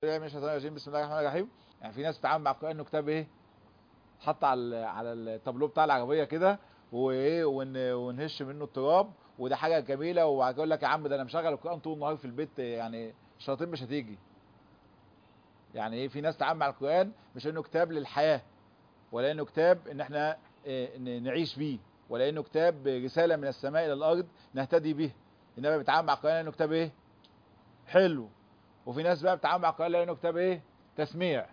من الشيطان الرجيم بسم الله الرحمن الرحيم يعني في ناس بتتعامل مع القران انه كتاب ايه حط على على التابلو بتاع العربيه كده وايه ون ونهش منه التراب وده حاجه جميله وبعد يقول لك يا عم ده انا مشغل القران طول النهار في البيت يعني الشياطين مش هتيجي يعني ايه في ناس تتعامل مع القران مش انه كتاب للحياه ولا انه كتاب ان احنا إيه نعيش بيه ولا انه كتاب رساله من السماء الى الارض نهتدي به انما بيتعامل مع القران انه كتاب ايه حلو وفي ناس بقى بتتعامل مع القران لانه كتاب ايه تسميع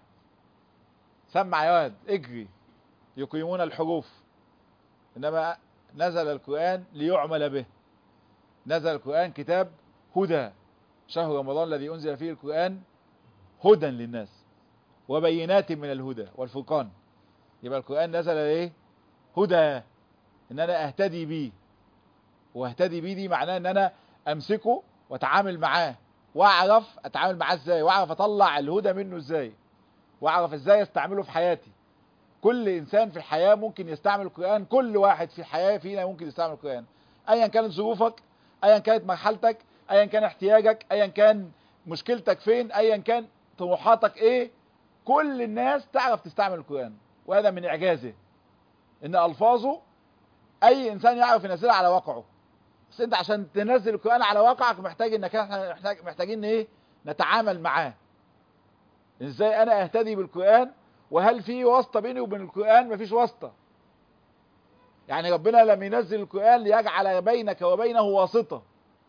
سمع يا واد اجري يقيمون الحروف انما نزل القران ليعمل به نزل القران كتاب هدى شهر رمضان الذي انزل فيه القران هدى للناس وبينات من الهدى والفرقان يبقى القران نزل ايه هدى ان انا اهتدي بيه واهتدي بيه دي معناه ان انا امسكه واتعامل معاه واعرف اتعامل معاه ازاي واعرف اطلع الهدى منه ازاي واعرف ازاي استعمله في حياتي كل انسان في الحياه ممكن يستعمل القران كل واحد في الحياه فينا ممكن يستعمل القران ايا كانت ظروفك ايا كانت مرحلتك ايا كان احتياجك ايا كان مشكلتك فين ايا كان طموحاتك ايه كل الناس تعرف تستعمل القران وهذا من اعجازه ان الفاظه اي انسان يعرف ينزلها على واقعه بس انت عشان تنزل القران على واقعك محتاج انك احنا محتاج محتاجين ايه نتعامل معاه ازاي انا اهتدي بالقران وهل في واسطه بيني وبين القران مفيش واسطه يعني ربنا لم ينزل القران ليجعل بينك وبينه واسطه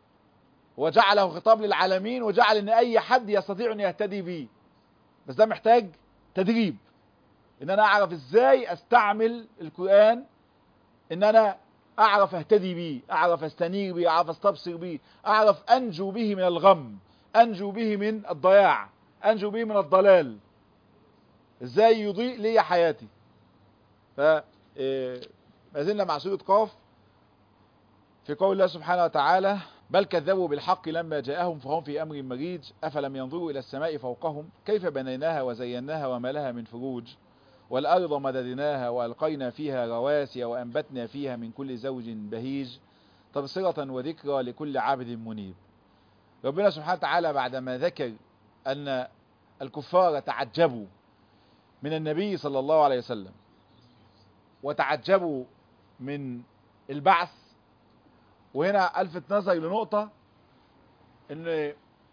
وجعله خطاب للعالمين وجعل ان اي حد يستطيع ان يهتدي به بس ده محتاج تدريب ان انا اعرف ازاي استعمل القران ان انا اعرف اهتدي بيه اعرف استنير بيه اعرف استبصر بيه اعرف انجو به من الغم انجو به من الضياع انجو به من الضلال ازاي يضيء لي حياتي ف ما زلنا مع سوره قاف في قول الله سبحانه وتعالى بل كذبوا بالحق لما جاءهم فهم في امر مريج افلم ينظروا الى السماء فوقهم كيف بنيناها وزيناها وما لها من فروج والأرض مددناها وألقينا فيها رواسي وأنبتنا فيها من كل زوج بهيج تبصرة وذكرى لكل عابد منيب ربنا سبحانه وتعالى بعدما ذكر أن الكفار تعجبوا من النبي صلى الله عليه وسلم وتعجبوا من البعث وهنا ألفت نظر لنقطة ان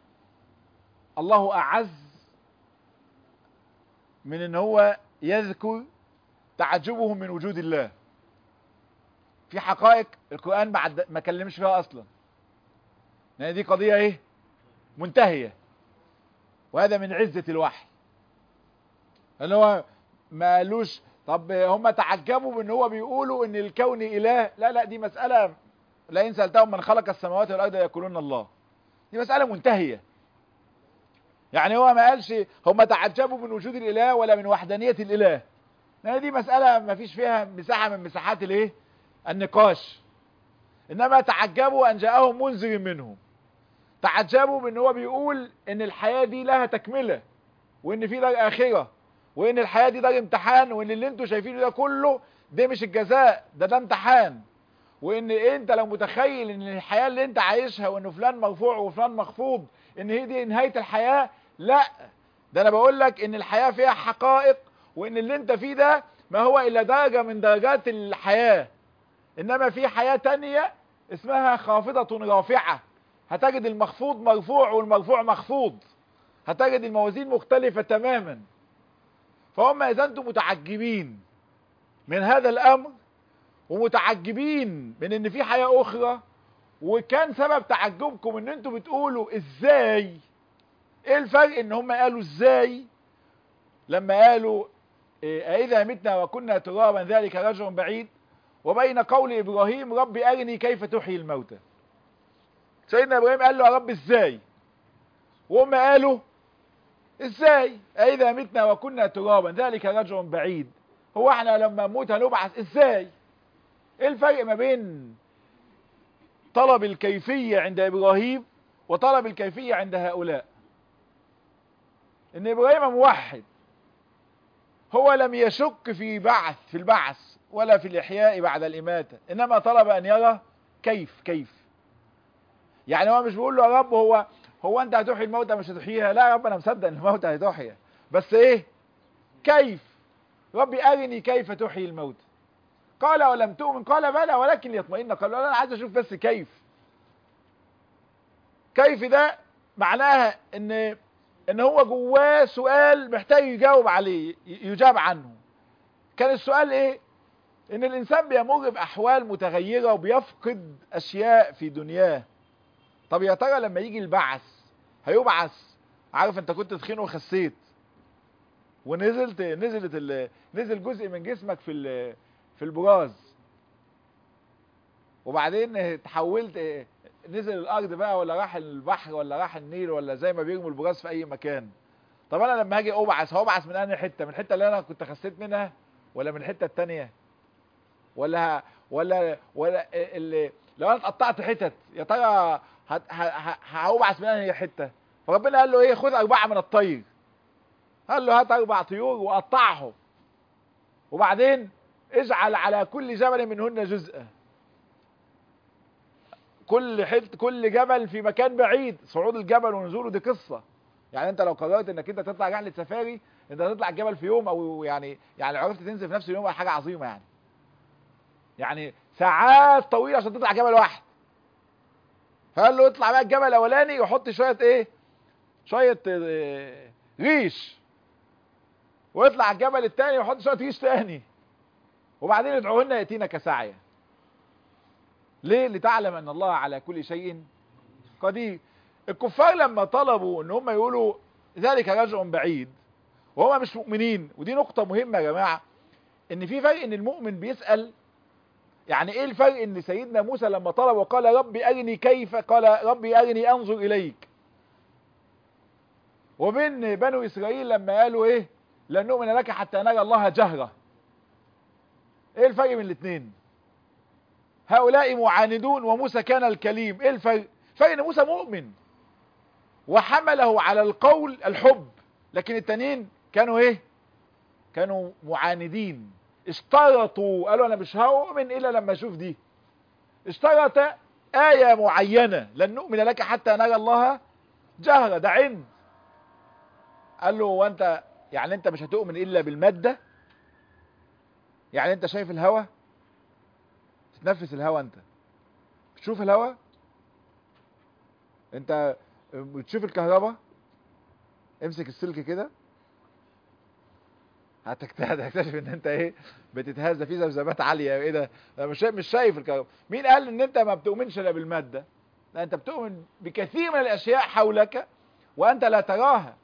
الله أعز من ان هو يذكر تعجبهم من وجود الله في حقائق القرآن بعد ما كلمش فيها أصلا لأن دي قضية إيه منتهية وهذا من عزة الوحي اللي هو ما قالوش طب هم تعجبوا بان هو بيقولوا ان الكون اله لا لا دي مسألة لئن سألتهم من خلق السماوات والارض يقولون الله دي مسألة منتهية يعني هو ما قالش هم تعجبوا من وجود الاله ولا من وحدانية الاله لان دي مسألة ما فيش فيها مساحة من مساحات الايه النقاش انما تعجبوا ان جاءهم منذر منهم تعجبوا بان هو بيقول ان الحياة دي لها تكملة وان في دار اخرة وان الحياة دي دار امتحان وان اللي انتوا شايفينه ده كله ده مش الجزاء ده ده امتحان وان انت لو متخيل ان الحياة اللي انت عايشها وان فلان مرفوع وفلان مخفوض ان هي دي نهاية الحياة لا ده انا بقول لك ان الحياة فيها حقائق وان اللي انت فيه ده ما هو الا درجة من درجات الحياة انما في حياة تانية اسمها خافضة رافعة هتجد المخفوض مرفوع والمرفوع مخفوض هتجد الموازين مختلفة تماما فهم اذا انتم متعجبين من هذا الامر ومتعجبين من ان في حياة اخرى وكان سبب تعجبكم ان انتم بتقولوا ازاي ايه الفرق ان هم قالوا ازاي لما قالوا إيه اذا متنا وكنا ترابا ذلك رجل بعيد وبين قول ابراهيم رب ارني كيف تحيي الموتى سيدنا ابراهيم قال له يا رب ازاي وهم قالوا ازاي اذا متنا وكنا ترابا ذلك رجل بعيد هو احنا لما نموت هنبعث ازاي ايه الفرق ما بين طلب الكيفية عند ابراهيم وطلب الكيفية عند هؤلاء ان ابراهيم موحد هو لم يشك في بعث في البعث ولا في الاحياء بعد الاماتة انما طلب ان يرى كيف كيف يعني هو مش بيقول له يا رب هو هو انت هتحيي الموتى مش هتحييها لا يا رب انا مصدق ان الموتى هتحيى بس ايه كيف ربي ارني كيف تحيي الموتى قال ولم تؤمن قال بلى ولكن ليطمئن قال له انا عايز اشوف بس كيف كيف ده معناها ان ان هو جواه سؤال محتاج يجاوب عليه يجاب عنه كان السؤال ايه ان الانسان بيمر باحوال متغيره وبيفقد اشياء في دنياه طب يا ترى لما يجي البعث هيبعث عارف انت كنت تخين وخسيت ونزلت نزلت ال... نزل جزء من جسمك في ال... في البراز وبعدين تحولت نزل الارض بقى ولا راح البحر ولا راح النيل ولا زي ما بيرموا البراز في اي مكان طب انا لما هاجي ابعث هبعث من انهي حته من الحته اللي انا كنت خسيت منها ولا من الحته الثانيه ولا ولا ولا اللي لو انا اتقطعت حتت يا ترى هبعث من انهي حته فربنا قال له ايه خذ اربعه من الطير قال له هات اربع طيور وقطعهم وبعدين اجعل على كل جبل منهن جزءا كل حت كل جبل في مكان بعيد صعود الجبل ونزوله دي قصه يعني انت لو قررت انك انت تطلع رحله سفاري انت هتطلع الجبل في يوم او يعني يعني لو عرفت تنزل في نفس اليوم حاجه عظيمه يعني يعني ساعات طويله عشان تطلع جبل واحد فقال له اطلع بقى الجبل الاولاني وحط شويه ايه شويه إيه ريش ويطلع الجبل الثاني ويحط شويه ريش ثاني وبعدين ادعوهن ياتينا كسعيه ليه لتعلم ان الله على كل شيء قدير الكفار لما طلبوا ان هم يقولوا ذلك رجع بعيد وهم مش مؤمنين ودي نقطة مهمة يا جماعة ان في فرق ان المؤمن بيسأل يعني ايه الفرق ان سيدنا موسى لما طلب وقال ربي ارني كيف قال ربي ارني انظر اليك وبين بنو اسرائيل لما قالوا ايه لن نؤمن لك حتى نرى الله جهرة ايه الفرق بين الاثنين هؤلاء معاندون وموسى كان الكليم ايه الفرق فرق ان موسى مؤمن وحمله على القول الحب لكن التانيين كانوا ايه كانوا معاندين اشترطوا قالوا انا مش هؤمن الا لما اشوف دي اشترط آية معينة لن نؤمن لك حتى نرى الله جهرة ده عند قال له وانت يعني انت مش هتؤمن الا بالمادة يعني انت شايف الهوا تتنفس الهوا انت بتشوف الهوا انت بتشوف الكهرباء امسك السلك كده هتكتشف ان انت ايه بتتهز في ذبذبات عاليه ايه ده مش مش شايف الكهرباء مين قال ان انت ما بتؤمنش الا بالماده لا انت بتؤمن بكثير من الاشياء حولك وانت لا تراها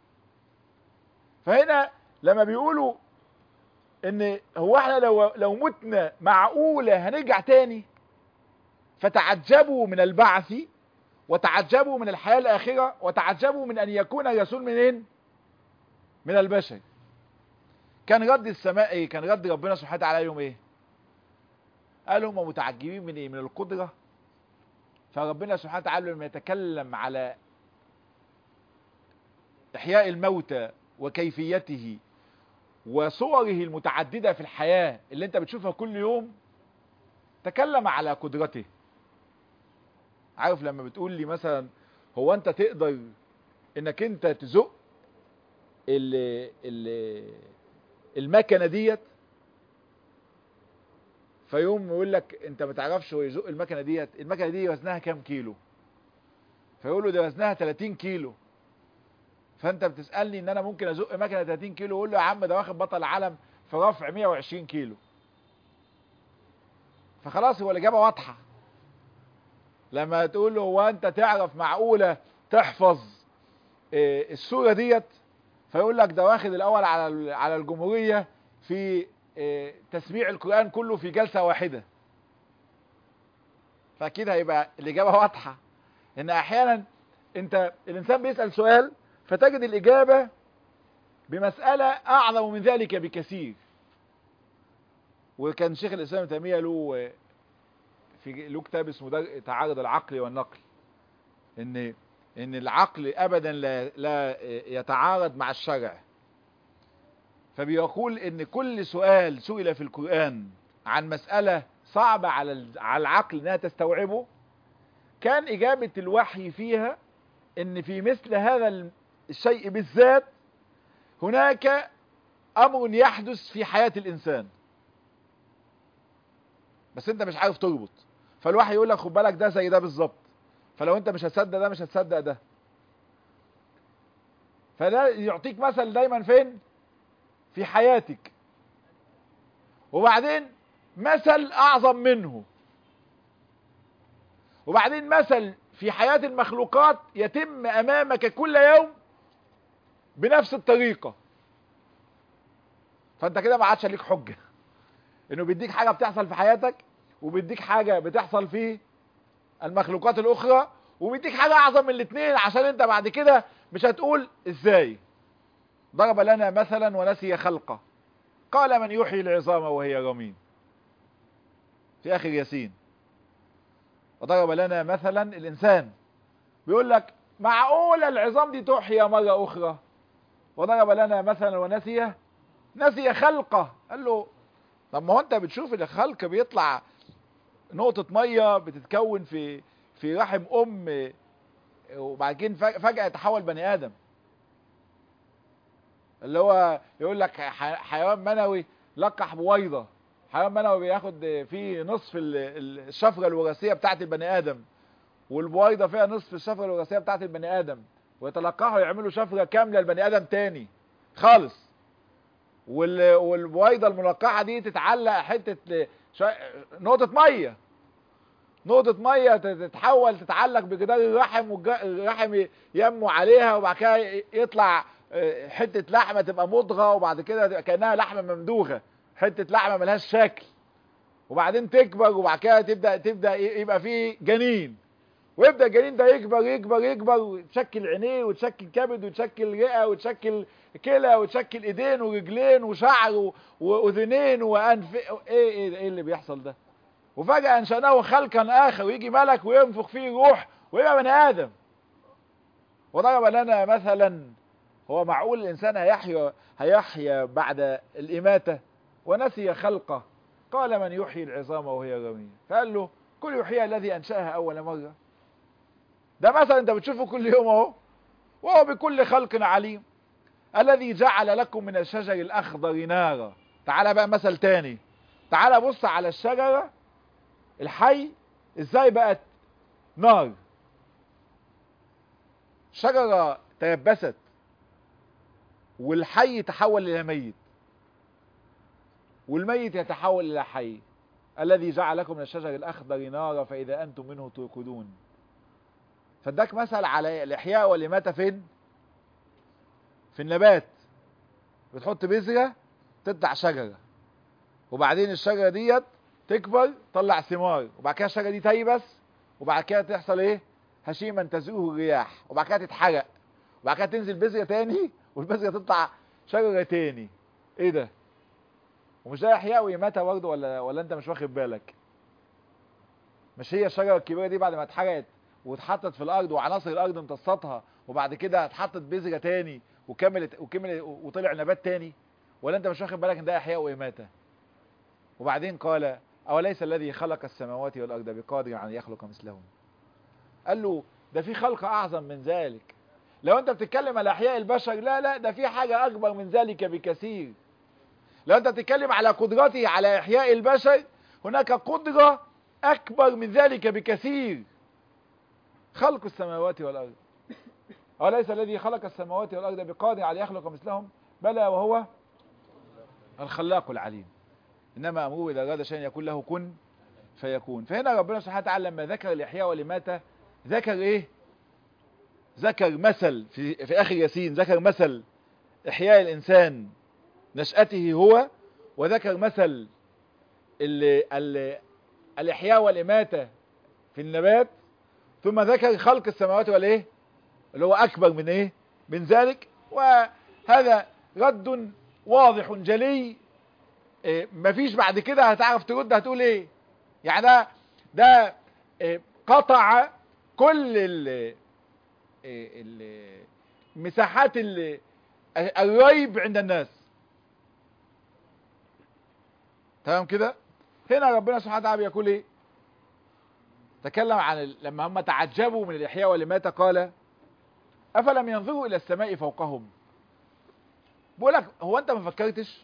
فهنا لما بيقولوا ان هو احنا لو لو متنا معقوله هنرجع تاني فتعجبوا من البعث وتعجبوا من الحياه الاخره وتعجبوا من ان يكون الرسول منين من البشر كان رد السماء ايه كان رد ربنا سبحانه وتعالى عليهم ايه قال هم متعجبين من ايه من القدره فربنا سبحانه وتعالى لما يتكلم على احياء الموتى وكيفيته وصوره المتعددة في الحياة اللي انت بتشوفها كل يوم تكلم على قدرته عارف لما بتقول لي مثلا هو انت تقدر انك انت تزق ال ال المكنة ديت فيوم يقول لك انت ما تعرفش هو يزق المكنة ديت المكنة دي وزنها كام كيلو فيقول له ده وزنها 30 كيلو فانت بتسالني ان انا ممكن ازق مكنه 30 كيلو اقول له يا عم ده واخد بطل العالم في رفع 120 كيلو فخلاص هو الاجابه واضحه لما تقول له هو انت تعرف معقوله تحفظ إيه السوره ديت فيقول لك ده واخد الاول على على الجمهوريه في إيه تسميع القران كله في جلسه واحده فاكيد هيبقى الاجابه واضحه ان احيانا انت الانسان بيسال سؤال فتجد الإجابة بمسألة أعظم من ذلك بكثير وكان شيخ الإسلام ابن تيمية له في له كتاب اسمه تعارض العقل والنقل إن إن العقل أبدا لا لا يتعارض مع الشرع فبيقول إن كل سؤال سئل في القرآن عن مسألة صعبة على على العقل إنها تستوعبه كان إجابة الوحي فيها ان في مثل هذا الشيء بالذات هناك امر يحدث في حياة الانسان بس انت مش عارف تربط فالواحد يقول لك خد بالك ده زي ده بالظبط فلو انت مش هتصدق ده مش هتصدق ده فده يعطيك مثل دايما فين في حياتك وبعدين مثل اعظم منه وبعدين مثل في حياة المخلوقات يتم امامك كل يوم بنفس الطريقة فانت كده ما عادش ليك حجة انه بيديك حاجة بتحصل في حياتك وبيديك حاجة بتحصل في المخلوقات الاخرى وبيديك حاجة اعظم من الاثنين عشان انت بعد كده مش هتقول ازاي ضرب لنا مثلا ونسي خلقه قال من يحيي العظام وهي رميم في اخر ياسين وضرب لنا مثلا الانسان بيقول لك معقول العظام دي تحيا مرة اخرى وضرب لنا مثلا ونسي نسي خلقه قال له طب ما هو انت بتشوف الخلق بيطلع نقطة مية بتتكون في في رحم ام وبعد كده فجأة يتحول بني ادم اللي هو يقول لك حيوان منوي لقح بويضة حيوان منوي بياخد فيه نصف الشفرة الوراثية بتاعت البني ادم والبويضة فيها نصف الشفرة الوراثية بتاعت البني ادم ويتلقحوا يعملوا شفرة كاملة لبني ادم تاني خالص والبويضة الملقحة دي تتعلق حتة نقطة مية نقطة مية تتحول تتعلق بجدار الرحم والرحم ينمو عليها وبعد كده يطلع حتة لحمة تبقى مضغة وبعد كده كأنها لحمة ممدوغة حتة لحمة ملهاش شكل وبعدين تكبر وبعد كده تبدأ تبدأ يبقى فيه جنين ويبدأ الجنين ده يكبر يكبر يكبر وتشكل عينيه وتشكل كبد وتشكل رئة وتشكل كلى وتشكل ايدين ورجلين وشعر واذنين وانف ايه ايه ايه اللي بيحصل ده وفجأة انشأناه خلقا اخر ويجي ملك وينفخ فيه روح ويبقى بني ادم وضرب لنا مثلا هو معقول الانسان هيحيا هيحيا بعد الاماتة ونسي خلقه قال من يحيي العظام وهي رميم فقال له كل يحيي الذي انشأها اول مرة ده مثلا انت بتشوفه كل يوم اهو وهو بكل خلق عليم الذي جعل لكم من الشجر الاخضر نارا تعال بقى مثل تاني تعال بص على الشجرة الحي ازاي بقت نار شجرة تيبست والحي تحول الى ميت والميت يتحول الى حي الذي جعل لكم من الشجر الاخضر نارا فاذا انتم منه توقدون فاداك مثل على الاحياء والاماتة فين في النبات بتحط بذرة تطلع شجرة وبعدين الشجرة ديت تكبر تطلع ثمار وبعد كده الشجرة دي تيبس وبعد كده تحصل ايه هشيما تزوه الرياح وبعد كده تتحرق وبعد كده تنزل بذرة تاني والبذرة تطلع شجرة تاني ايه ده ومش ده احياء واماتة برضه ولا ولا انت مش واخد بالك مش هي الشجرة الكبيرة دي بعد ما اتحرقت واتحطت في الارض وعناصر الارض امتصتها وبعد كده اتحطت بذرة تاني وكملت وكمل وطلع نبات تاني ولا انت مش واخد بالك ان ده احياء واماتة وبعدين قال اوليس الذي خلق السماوات والارض بقادر على ان يخلق مثلهم قال له ده في خلق اعظم من ذلك لو انت بتتكلم على احياء البشر لا لا ده في حاجة اكبر من ذلك بكثير لو انت بتتكلم على قدرته على احياء البشر هناك قدرة اكبر من ذلك بكثير خلق السماوات والارض أوليس الذي خلق السماوات والأرض بقادر على يخلق مثلهم بلى وهو الخلاق العليم إنما أمره إذا أراد شيئا يكون له كن فيكون فهنا ربنا سبحانه وتعالى لما ذكر الإحياء والإماتة ذكر إيه ذكر مثل في, في آخر ياسين ذكر مثل إحياء الإنسان نشأته هو وذكر مثل ال ال الإحياء والإماتة في النبات ثم ذكر خلق السماوات والإيه اللي هو اكبر من ايه من ذلك وهذا رد واضح جلي إيه مفيش بعد كده هتعرف ترد هتقول ايه يعني ده ده إيه قطع كل ال ال مساحات الريب عند الناس تمام كده هنا ربنا سبحانه وتعالى بيقول ايه تكلم عن لما هم تعجبوا من الاحياء والاماتة قال افلم ينظروا الى السماء فوقهم بقول لك هو انت ما فكرتش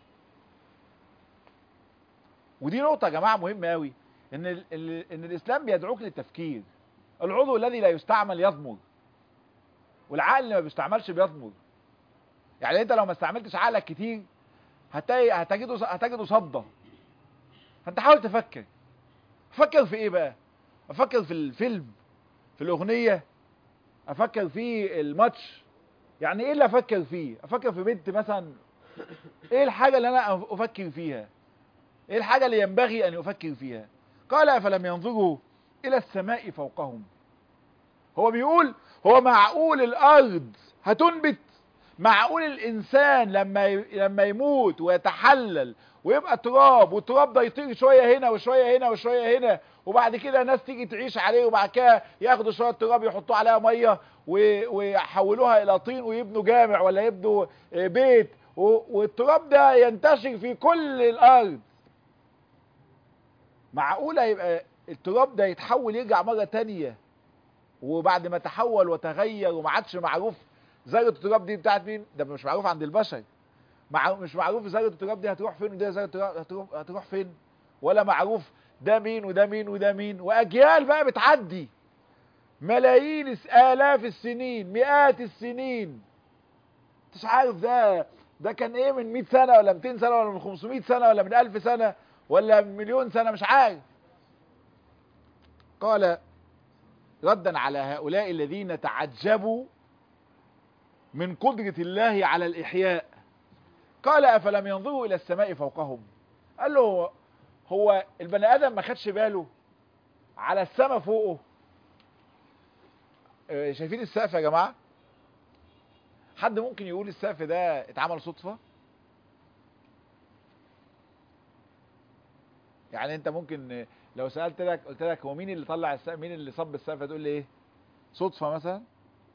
ودي نقطه يا جماعه مهمه قوي ان ال ال ان الاسلام بيدعوك للتفكير العضو الذي لا يستعمل يضمر والعقل اللي ما بيستعملش بيضمر يعني انت لو ما استعملتش عقلك كتير هتلاقي هتجده هتجده صدى فانت حاول تفكر افكر في ايه بقى افكر في الفيلم في الاغنيه افكر في الماتش يعني ايه اللي افكر فيه افكر في بنت مثلا ايه الحاجه اللي انا افكر فيها ايه الحاجه اللي ينبغي ان افكر فيها قال افلم ينظروا الى السماء فوقهم هو بيقول هو معقول الارض هتنبت معقول الانسان لما لما يموت ويتحلل ويبقى تراب والتراب ده يطير شويه هنا وشويه هنا وشويه هنا وبعد كده ناس تيجي تعيش عليه وبعد كده ياخدوا شويه تراب يحطوا عليها ميه ويحولوها الى طين ويبنوا جامع ولا يبنوا بيت والتراب ده ينتشر في كل الارض معقوله يبقى التراب ده يتحول يرجع مره تانية وبعد ما تحول وتغير وما عادش معروف ذره التراب دي بتاعت مين ده مش معروف عند البشر مع مش معروف ذره التراب دي هتروح فين وده ذره التراب هتروح, هتروح فين ولا معروف ده مين وده مين وده مين واجيال بقى بتعدي ملايين الاف السنين مئات السنين مش عارف ده ده كان ايه من 100 سنه ولا 200 سنه ولا من 500 سنه ولا من 1000 سنه ولا من مليون سنه مش عارف قال ردا على هؤلاء الذين تعجبوا من قدرة الله على الإحياء قال أفلم ينظروا إلى السماء فوقهم قال له هو البني آدم ما خدش باله على السماء فوقه شايفين السقف يا جماعة حد ممكن يقول السقف ده اتعمل صدفة يعني انت ممكن لو سألت لك قلت لك هو مين اللي طلع السقف مين اللي صب السقف تقول لي ايه صدفة مثلا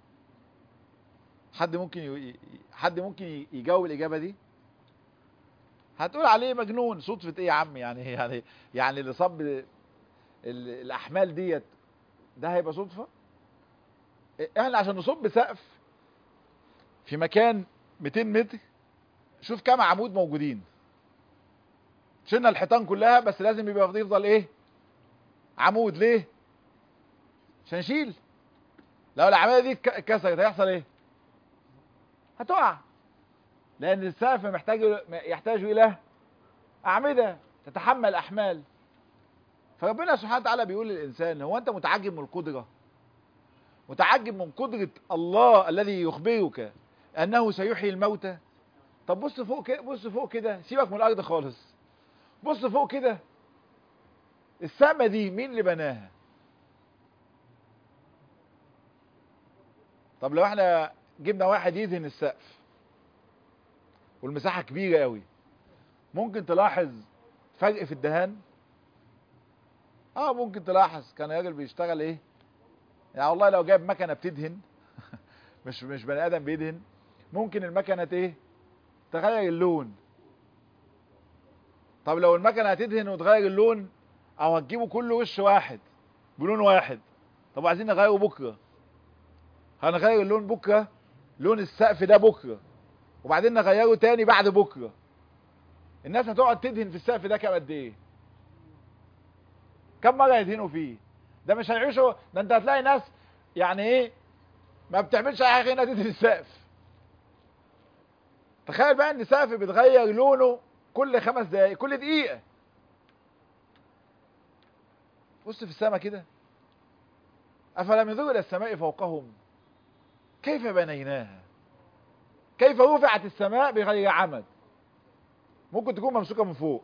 حد ممكن ي... حد ممكن يجاوب الاجابه دي هتقول عليه مجنون صدفه ايه يا عم يعني يعني يعني اللي صب ال... الاحمال ديت ده هيبقى صدفه احنا عشان نصب سقف في مكان 200 متر شوف كام عمود موجودين شلنا الحيطان كلها بس لازم يبقى يفضل ايه عمود ليه عشان نشيل لو العمليه دي اتكسرت هيحصل ايه هتقع لان السقف محتاج يحتاج الى اعمده تتحمل احمال فربنا سبحانه وتعالى بيقول للانسان هو انت متعجب من القدره متعجب من قدره الله الذي يخبرك انه سيحيي الموتى طب بص فوق كده بص فوق كده سيبك من الارض خالص بص فوق كده السما دي مين اللي بناها طب لو احنا جبنا واحد يدهن السقف والمساحة كبيرة قوي ممكن تلاحظ فرق في الدهان اه ممكن تلاحظ كان راجل بيشتغل ايه يعني والله لو جاب مكنة بتدهن مش مش بني ادم بيدهن ممكن المكنة ايه تغير اللون طب لو المكنة هتدهن وتغير اللون او هتجيبه كله وش واحد بلون واحد طب عايزين نغيره بكرة هنغير اللون بكرة لون السقف ده بكرة وبعدين نغيره تاني بعد بكرة الناس هتقعد تدهن في السقف ده كام قد ايه كم مرة يدهنوا فيه ده مش هيعيشوا ده انت هتلاقي ناس يعني ايه ما بتعملش اي حاجه هنا تدهن السقف تخيل بقى ان السقف بيتغير لونه كل خمس دقايق كل دقيقة بص في السماء كده أفلم ينظروا إلى السماء فوقهم كيف بنيناها كيف رفعت السماء بغير عمد ممكن تكون ممسوكة من فوق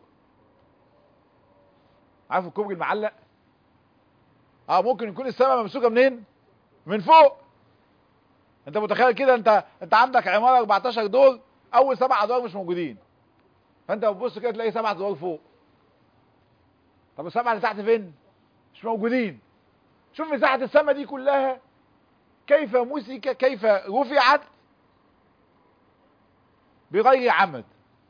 عارف الكوبري المعلق اه ممكن يكون السماء ممسوكة منين من فوق انت متخيل كده انت انت عندك عمارة 14 دور اول سبع ادوار مش موجودين فانت بتبص كده تلاقي سبع ادوار فوق طب السبعه اللي تحت فين مش موجودين شوف مساحه السماء دي كلها كيف مسك كيف رفعت بغير عمد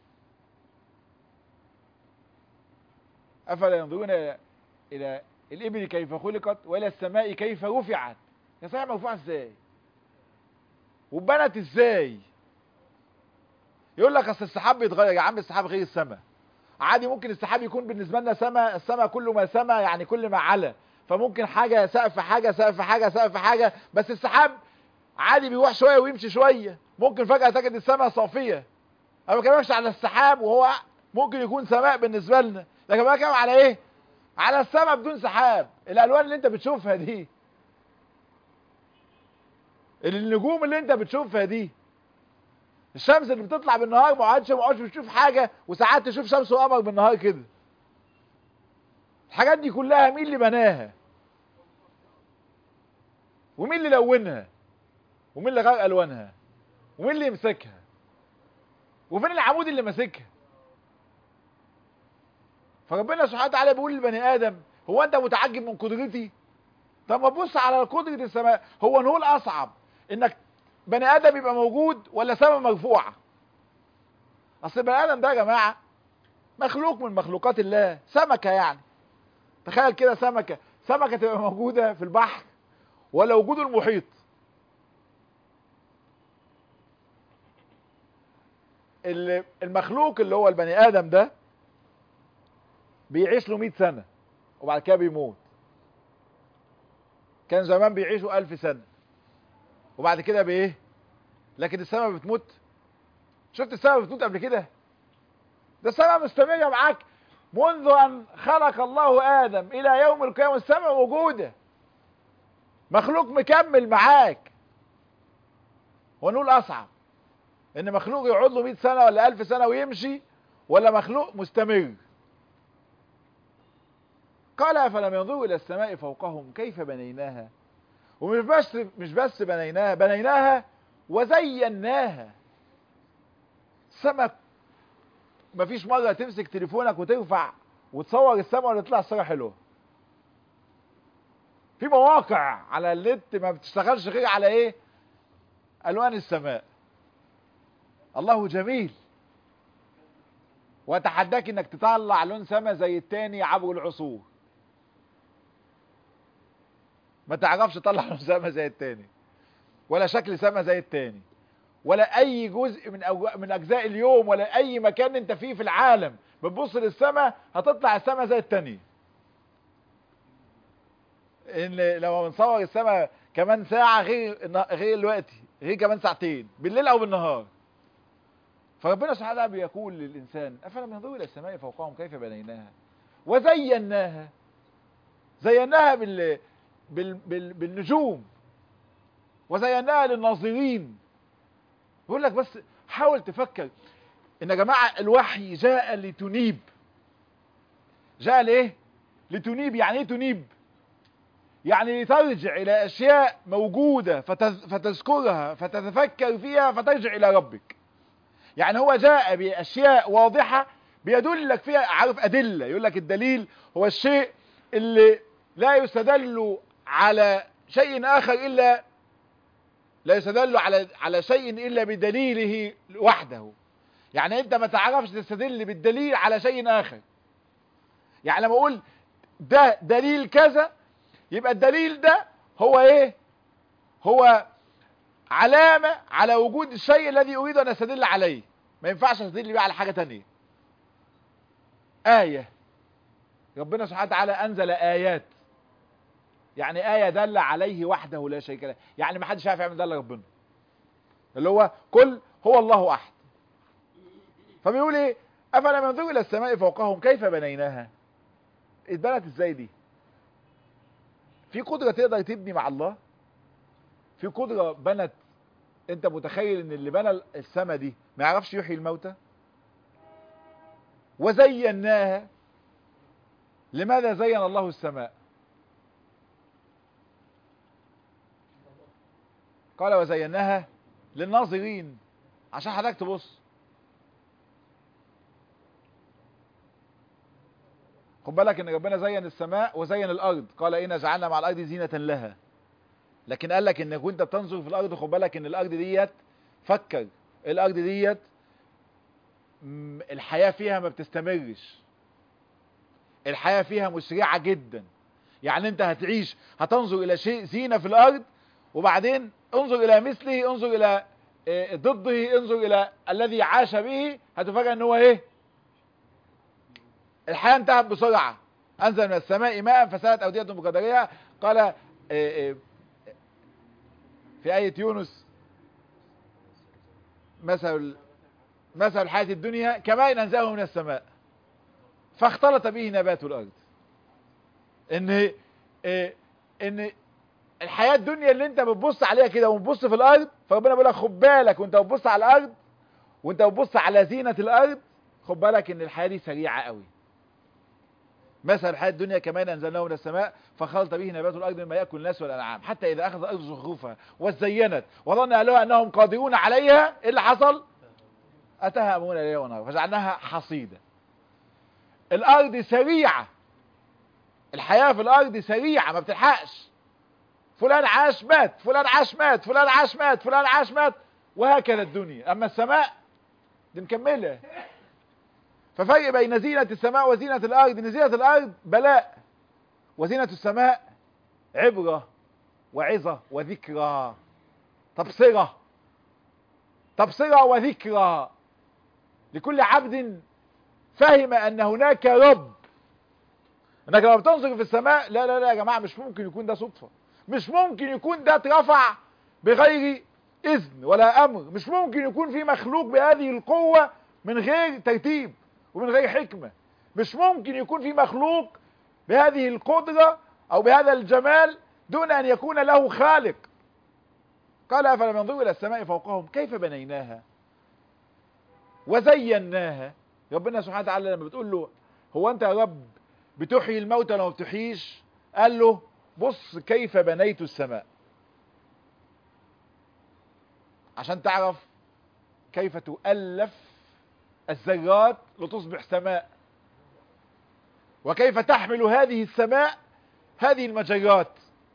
افلا ينظرون الى الابل كيف خلقت والى السماء كيف رفعت يا سماء مرفوعه ازاي واتبنت ازاي يقول لك اصل السحاب بيتغير يا عم السحاب غير السماء عادي ممكن السحاب يكون بالنسبه لنا سماء السماء كل ما سما يعني كل ما علا فممكن حاجه سقف حاجه سقف حاجه سقف حاجه بس السحاب عادي بيروح شويه ويمشي شويه ممكن فجاه تجد السماء صافيه انا ما بكلمكش على السحاب وهو ممكن يكون سماء بالنسبه لنا لكن بتكلم على ايه على السماء بدون سحاب الالوان اللي انت بتشوفها دي النجوم اللي انت بتشوفها دي الشمس اللي بتطلع بالنهار ما عادش ما عادش بتشوف حاجه وساعات تشوف شمس وقمر بالنهار كده الحاجات دي كلها مين اللي بناها ومين اللي لونها ومين اللي غير الوانها ومين اللي يمسكها وفين العمود اللي ماسكها فربنا سبحانه وتعالى بيقول للبني ادم هو انت متعجب من قدرتي طب ما تبص على قدره السماء هو نقول اصعب انك بني ادم يبقى موجود ولا سماء مرفوعه اصل البني ادم ده يا جماعه مخلوق من مخلوقات الله سمكه يعني تخيل كده سمكه سمكه تبقى موجوده في البحر ولا وجود المحيط المخلوق اللي هو البني ادم ده بيعيش له 100 سنه وبعد كده بيموت كان زمان بيعيشوا 1000 سنه وبعد كده بايه لكن السماء بتموت شفت السماء بتموت قبل كده ده السماء مستمره معاك منذ ان خلق الله ادم الى يوم القيامه السماء موجوده مخلوق مكمل معاك ونقول اصعب ان مخلوق يقعد له 100 سنه ولا 1000 سنه ويمشي ولا مخلوق مستمر قال افلم ينظروا الى السماء فوقهم كيف بنيناها ومش بس مش بس بنيناها بنيناها وزيناها السماء مفيش مره تمسك تليفونك وترفع وتصور السماء ولا تطلع الصوره حلوه في مواقع على النت ما بتشتغلش غير على ايه الوان السماء الله جميل واتحداك انك تطلع لون سما زي التاني عبر العصور ما تعرفش تطلع لون سما زي التاني ولا شكل سما زي التاني ولا اي جزء من أو من اجزاء اليوم ولا اي مكان انت فيه في العالم بتبص للسما هتطلع السما زي التانية ان لو بنصور السما كمان ساعة غير غير دلوقتي غير كمان ساعتين بالليل او بالنهار فربنا سبحانه وتعالى بيقول للإنسان أفلم ينظروا إلى السماء فوقهم كيف بنيناها وزيناها زيناها بال... بال... بال... بالنجوم وزيناها للناظرين بقول لك بس حاول تفكر ان يا جماعة الوحي جاء لتنيب جاء ليه لتنيب يعني ايه تنيب يعني لترجع الى اشياء موجودة فتز... فتذكرها فتتفكر فيها فترجع الى ربك يعني هو جاء باشياء واضحه بيدلك فيها عارف ادله يقول لك الدليل هو الشيء اللي لا يستدل على شيء اخر الا لا يستدل على على شيء الا بدليله وحده يعني انت ما تعرفش تستدل بالدليل على شيء اخر يعني لما اقول ده دليل كذا يبقى الدليل ده هو ايه هو علامة على وجود الشيء الذي أريد أن أستدل عليه ما ينفعش أستدل بيه على حاجة تانية آية ربنا سبحانه وتعالى أنزل آيات يعني آية دل عليه وحده لا شريك له يعني ما حدش عارف يعمل ده الا ربنا اللي هو كل هو الله أحد فبيقول إيه أفلم ينظروا إلى السماء فوقهم كيف بنيناها اتبنت إزاي دي في قدرة تقدر تبني مع الله في قدرة بنت انت متخيل ان اللي بنى السما دي ما يعرفش يحيي الموتى وزيناها لماذا زين الله السماء قال وزيناها للناظرين عشان حضرتك تبص خد بالك ان ربنا زين السماء وزين الارض قال انا جعلنا مع الارض زينة لها لكن قال لك انك وانت بتنظر في الارض خد بالك ان الارض ديت فكر الارض ديت الحياة فيها ما بتستمرش الحياة فيها مسرعة جدا يعني انت هتعيش هتنظر الى شيء زينة في الارض وبعدين انظر الى مثله انظر الى إيه، ضده انظر الى الذي عاش به هتفاجئ ان هو ايه الحياه انتهت بسرعه انزل من السماء ماء فسالت اوديه بقدرها قال إيه، إيه، في آية يونس مثل مثل الحياة الدنيا كماء أنزله من السماء فاختلط به نبات الأرض إن إيه إن الحياة الدنيا اللي أنت بتبص عليها كده وبتبص في الأرض فربنا بيقول لك خد بالك وأنت بتبص على الأرض وأنت بتبص على زينة الأرض خد بالك إن الحياة دي سريعة قوي مثل الحياة الدنيا كمان أنزلناه من السماء فخلط به نبات الأرض مما يأكل الناس والأنعام حتى إذا أخذ الأرض زخرفها وزينت وظن أهلها أنهم قادرون عليها إيه اللي حصل؟ أتاها أمرنا ليلا ونهارا فجعلناها حصيدة الأرض سريعة الحياة في الأرض سريعة ما بتلحقش فلان عاش مات فلان عاش مات فلان عاش مات فلان عاش مات وهكذا الدنيا أما السماء دي مكملة ففرق بين زينة السماء وزينة الأرض إن زينة الأرض بلاء وزينة السماء عبرة وعظة وذكرى تبصرة تبصرة وذكرى لكل عبد فهم أن هناك رب انك لما بتنظر في السماء لا لا لا يا جماعة مش ممكن يكون ده صدفة مش ممكن يكون ده اترفع بغير إذن ولا أمر مش ممكن يكون في مخلوق بهذه القوة من غير ترتيب ومن غير حكمة مش ممكن يكون في مخلوق بهذه القدرة او بهذا الجمال دون ان يكون له خالق قال افلم ينظروا الى السماء فوقهم كيف بنيناها وزيناها ربنا سبحانه وتعالى لما بتقول له هو انت يا رب بتحيي الموتى لو ما بتحييش قال له بص كيف بنيت السماء عشان تعرف كيف تؤلف الذرات لتصبح سماء وكيف تحمل هذه السماء هذه المجرات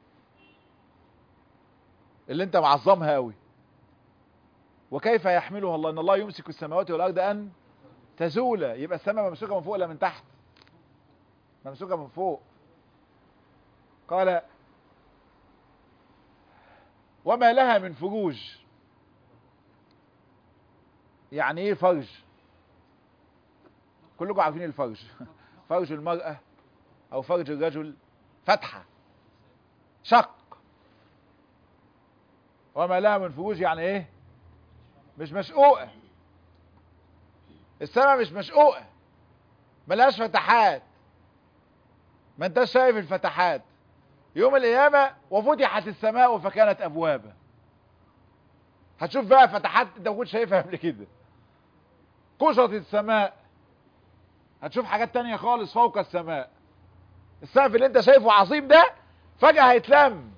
اللي انت معظمها قوي وكيف يحملها الله ان الله يمسك السماوات والارض ان تزول يبقى السماء ممسوكه من فوق ولا من تحت ممسوكه من فوق قال وما لها من فروج يعني ايه فرج كلكم عارفين الفرج فرج المرأة او فرج الرجل فتحة شق وما لها من فروج يعني ايه مش مشقوقة السماء مش مشقوقة ملهاش فتحات ما انتش شايف الفتحات يوم القيامة وفتحت السماء فكانت ابوابا هتشوف بقى فتحات انت ما كنتش شايفها قبل كده قشط السماء هتشوف حاجات تانية خالص فوق السماء السقف اللي انت شايفه عظيم ده فجأة هيتلم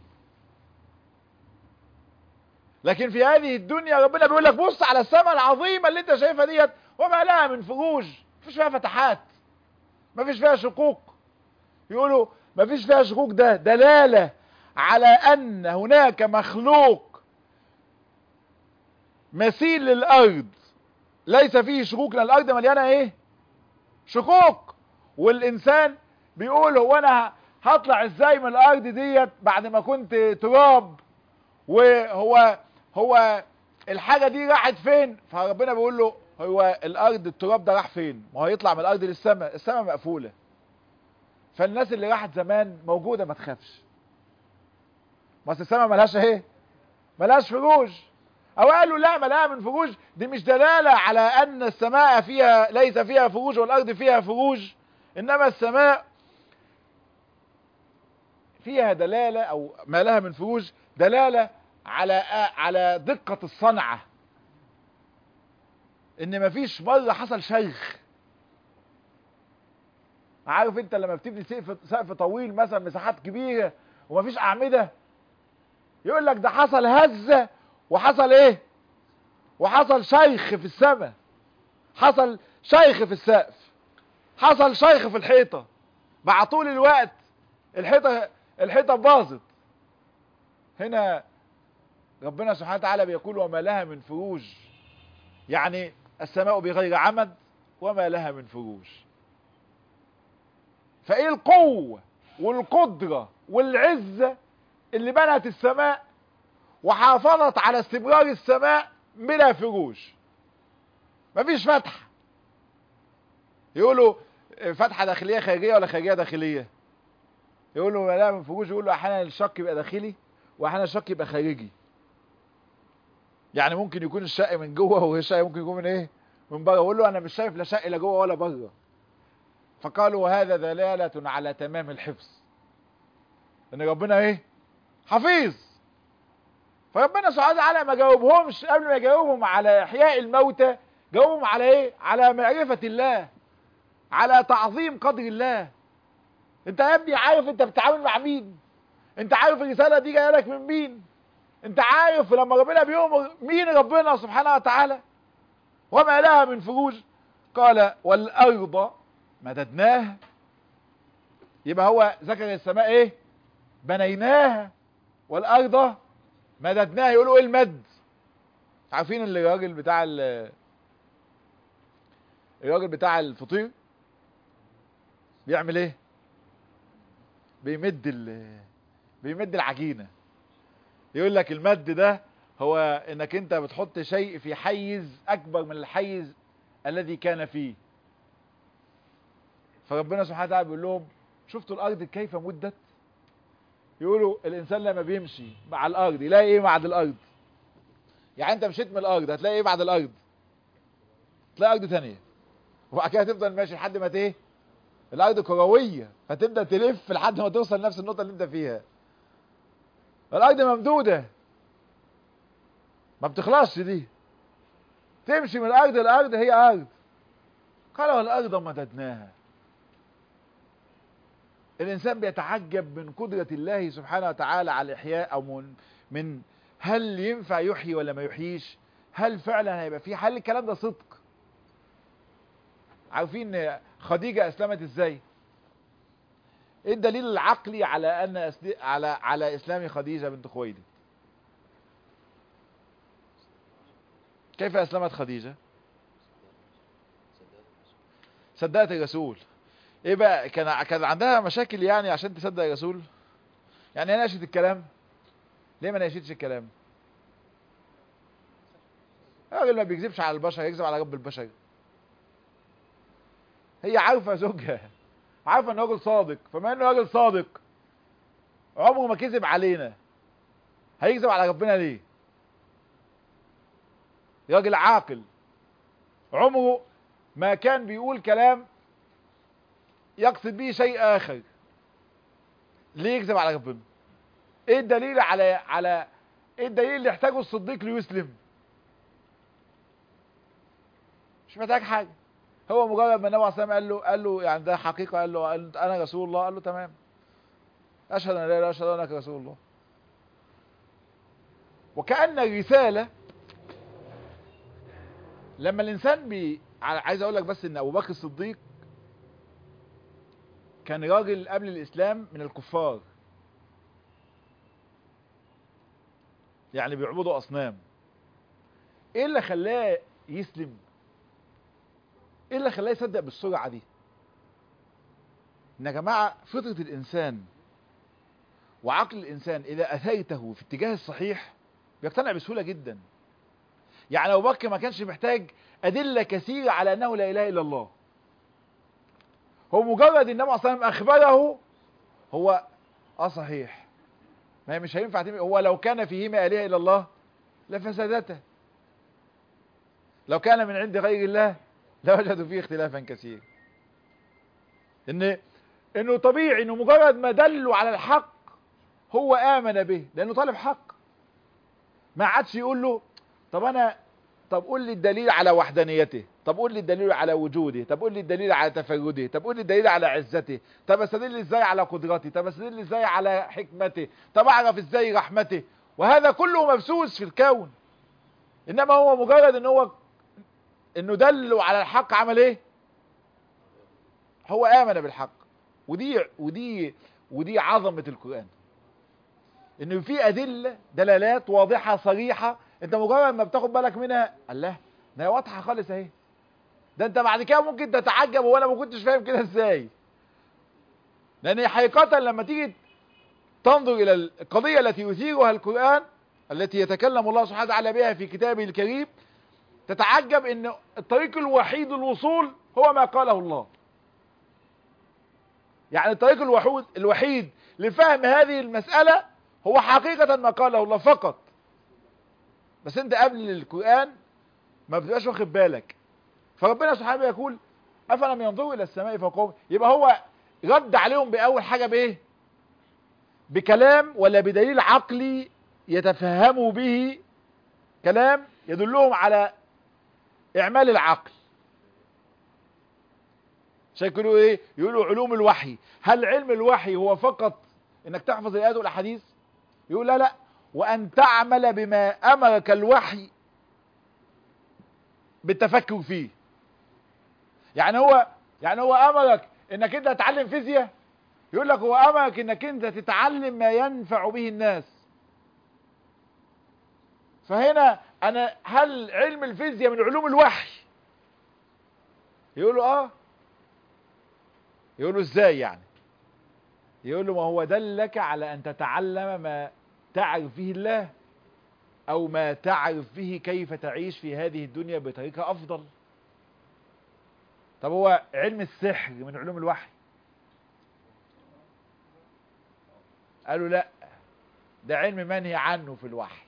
لكن في هذه الدنيا ربنا بيقول لك بص على السماء العظيمة اللي انت شايفها ديت وما لها من فروج مفيش فيها فتحات مفيش فيها شقوق يقولوا مفيش فيها شقوق ده دلالة على ان هناك مخلوق مثيل للارض ليس فيه شقوق لان الارض مليانة ايه شقوق والانسان بيقول هو انا هطلع ازاي من الارض ديت بعد ما كنت تراب وهو هو الحاجه دي راحت فين فربنا بيقول له هو الارض التراب ده راح فين ما هو يطلع من الارض للسماء السماء مقفوله فالناس اللي راحت زمان موجوده ما تخافش ما السماء ملهاش ايه ملهاش فروج او قالوا لا ملها من فروج دي مش دلاله على ان السماء فيها ليس فيها فروج والارض فيها فروج انما السماء فيها دلالة او ما لها من فروج دلالة على على دقة الصنعة ان مفيش مرة حصل شيخ عارف انت لما بتبني سقف سقف طويل مثلا مساحات كبيرة ومفيش اعمدة يقول لك ده حصل هزة وحصل ايه وحصل شيخ في السماء حصل شيخ في السقف حصل شيخ في الحيطة مع طول الوقت الحيطة الحيطة باظت هنا ربنا سبحانه وتعالى بيقول وما لها من فروج يعني السماء بغير عمد وما لها من فروج فايه القوة والقدرة والعزة اللي بنت السماء وحافظت على استمرار السماء بلا فروج مفيش فتحة يقولوا فتحة داخلية خارجية ولا خارجية داخلية يقولوا لا من فروج يقولوا احيانا الشق يبقى داخلي واحيانا الشق يبقى خارجي يعني ممكن يكون الشق من جوه والشق ممكن يكون من ايه من بره يقول له انا مش شايف لا شق لا جوه ولا بره فقالوا وهذا دلالة على تمام الحفظ ان ربنا ايه حفيظ فربنا سبحانه وتعالى ما جاوبهمش قبل ما يجاوبهم على احياء الموتى جاوبهم على ايه على معرفة الله على تعظيم قدر الله انت يا ابني عارف انت بتتعامل مع مين انت عارف الرسالة دي جايه لك من مين انت عارف لما ربنا بيؤمر مين ربنا سبحانه وتعالى وما لها من فروج قال والارض مددناها يبقى هو ذكر السماء ايه بنيناها والارض مددناها يقولوا ايه المد عارفين اللي الراجل بتاع الراجل بتاع الفطير بيعمل ايه بيمد ال بيمد العجينه يقول لك المد ده هو انك انت بتحط شيء في حيز اكبر من الحيز الذي كان فيه فربنا سبحانه وتعالى بيقول لهم شفتوا الارض كيف مدت يقولوا الانسان لما بيمشي مع الارض يلاقي ايه بعد الارض يعني انت مشيت من الارض هتلاقي ايه بعد الارض تلاقي ارض ثانيه وبعد كده تفضل ماشي لحد ما ايه الارض كرويه فتبدا تلف لحد ما توصل نفس النقطه اللي انت فيها الارض ممدوده ما بتخلصش دي تمشي من الارض للارض هي ارض قال والارض مددناها الانسان بيتعجب من قدرة الله سبحانه وتعالى على الاحياء او من, من هل ينفع يحيي ولا ما يحييش هل فعلا هيبقى فيه هل الكلام ده صدق عارفين خديجة اسلمت ازاي ايه الدليل العقلي على ان أسل... على على اسلام خديجة بنت خويلد كيف اسلمت خديجة صدقت الرسول ايه بقى كان كان عندها مشاكل يعني عشان تصدق الرسول يعني هي ناقشت الكلام ليه ما ناقشتش الكلام الراجل ما بيكذبش على البشر يكذب على رب البشر هي عارفه زوجها عارفه ان راجل صادق فما انه راجل صادق عمره ما كذب علينا هيكذب على ربنا ليه راجل عاقل عمره ما كان بيقول كلام يقصد به شيء اخر ليه يكذب على ربنا ايه الدليل على على ايه الدليل اللي يحتاجه الصديق ليسلم مش محتاج حاجه هو مجرد ما النبي عليه الصلاه قال له قال له يعني ده حقيقه قال له, قال له انا رسول الله قال له تمام اشهد ان لا اله الا اشهد انك رسول الله وكأن الرسالة لما الانسان بي عايز اقول لك بس ان ابو بكر الصديق كان راجل قبل الاسلام من الكفار يعني بيعبدوا اصنام ايه اللي خلاه يسلم ايه اللي خلاه يصدق بالسرعه دي ان يا جماعه فطره الانسان وعقل الانسان اذا اثيته في اتجاه الصحيح بيقتنع بسهوله جدا يعني ابو بكر ما كانش محتاج ادله كثيره على انه لا اله الا الله هو مجرد النبي عليه الصلاه والسلام اخبره هو اه صحيح ما هي مش هينفع تم... هو لو كان فيهما اله الا الله لفسدته لو كان من عند غير الله لوجدوا فيه اختلافا كثيرا ان انه طبيعي انه مجرد ما دلوا على الحق هو امن به لانه طالب حق ما عادش يقول له طب انا طب قول لي الدليل على وحدانيته طب قول لي الدليل على وجوده طب قول لي الدليل على تفرده طب قول لي الدليل على عزته طب استدل ازاي على قدرته طب استدل ازاي على حكمته طب اعرف ازاي رحمته وهذا كله مبسوس في الكون انما هو مجرد ان هو انه دلوا على الحق عمل ايه هو امن بالحق ودي ودي ودي عظمه القران انه في ادله دلالات واضحه صريحه انت مجرد ما بتاخد بالك منها الله ده هي واضحه خالص اهي ده انت بعد كده ممكن تتعجب وانا ما كنتش فاهم كده ازاي لان حقيقه لما تيجي تنظر الى القضيه التي يثيرها القران التي يتكلم الله سبحانه وتعالى بها في كتابه الكريم تتعجب ان الطريق الوحيد للوصول هو ما قاله الله يعني الطريق الوحيد الوحيد لفهم هذه المسألة هو حقيقة ما قاله الله فقط بس انت قبل القرآن ما بتبقاش واخد بالك فربنا سبحانه يقول افلم ينظروا الى السماء فوقهم يبقى هو رد عليهم باول حاجة بايه بكلام ولا بدليل عقلي يتفهموا به كلام يدلهم على اعمال العقل عشان يقولوا ايه يقولوا علوم الوحي هل علم الوحي هو فقط انك تحفظ الايات والاحاديث يقول لا لا وان تعمل بما امرك الوحي بالتفكر فيه يعني هو يعني هو امرك انك انت تتعلم فيزياء يقول لك هو امرك انك انت تتعلم ما ينفع به الناس فهنا انا هل علم الفيزياء من علوم الوحي يقولوا اه يقولوا ازاي يعني يقول له ما هو دلك على ان تتعلم ما تعرف فيه الله او ما تعرف فيه كيف تعيش في هذه الدنيا بطريقة افضل طب هو علم السحر من علوم الوحي قالوا لا ده علم منهي عنه في الوحي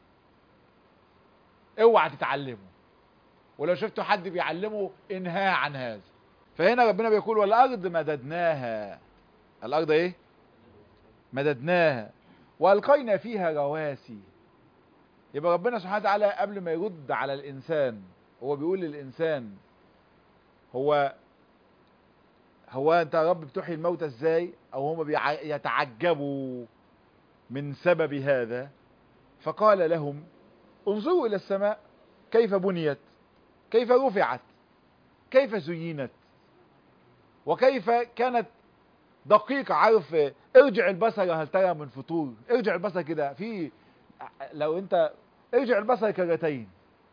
اوعى تتعلمه ولو شفتوا حد بيعلمه انهاه عن هذا فهنا ربنا بيقول والارض مددناها الارض ايه مددناها والقينا فيها رواسي يبقى ربنا سبحانه وتعالى قبل ما يرد على الانسان هو بيقول للانسان هو هو انت يا رب بتحيي الموتى ازاي او هم يتعجبوا من سبب هذا فقال لهم انظروا الى السماء كيف بنيت كيف رفعت كيف زينت وكيف كانت دقيقة عارف ارجع البصر هل ترى من فطور ارجع البصر كده في لو انت ارجع البصر كرتين